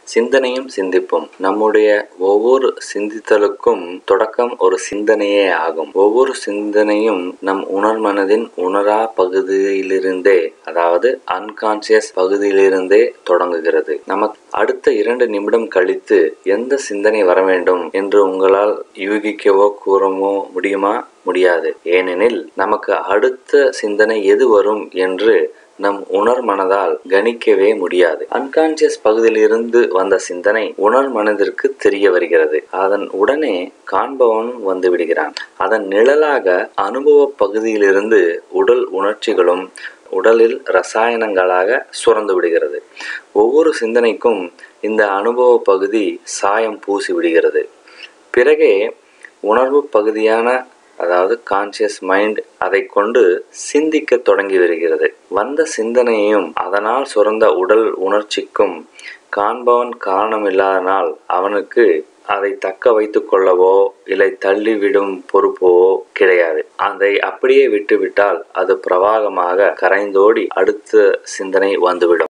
சிந்தனையும் சிந்திப்பும் நம்முடைய ஒவ்வொரு சிந்தித்தலுக்கும் தொடக்கம் ஒரு சிந்தனையே ஆகும் ஒவ்வொரு சிந்தனையும் நம் உணர்மனதின் உணரா பகுதியிலிருந்தே அதாவது அன்கான்சியஸ் பகுதியிலிருந்தே தொடங்குகிறது நமக்கு அடுத்த இரண்டு நிமிடம் கழித்து எந்த சிந்தனை வர வேண்டும் என்று உங்களால் யூகிக்கவோ கூறவோ முடியுமா முடியாது ஏனெனில் நமக்கு அடுத்த சிந்தனை எது வரும் என்று நம் உணர் மனதால் கணிக்கவே முடியாது அன்கான்சியஸ் பகுதியிலிருந்து வந்த சிந்தனை உணர் மனதிற்கு தெரிய வருகிறது அதன் உடனே காண்பவனும் வந்து விடுகிறான் அதன் நிழலாக அனுபவ பகுதியிலிருந்து உடல் உணர்ச்சிகளும் உடலில் ரசாயனங்களாக சுரந்து விடுகிறது ஒவ்வொரு சிந்தனைக்கும் இந்த அனுபவ பகுதி சாயம் பூசி விடுகிறது பிறகே உணர்வு பகுதியான அதாவது கான்சியஸ் மைண்ட் அதை கொண்டு சிந்திக்க தொடங்கி வருகிறது வந்த சிந்தனையும் அதனால் சுரந்த உடல் உணர்ச்சிக்கும் காண்பவன் காரணமில்லாதனால் அவனுக்கு அதை தக்க வைத்து கொள்ளவோ இல்லை தள்ளிவிடும் பொறுப்போ கிடையாது அதை அப்படியே விட்டுவிட்டால் அது பிரவாகமாக கரைந்தோடி அடுத்த சிந்தனை வந்துவிடும்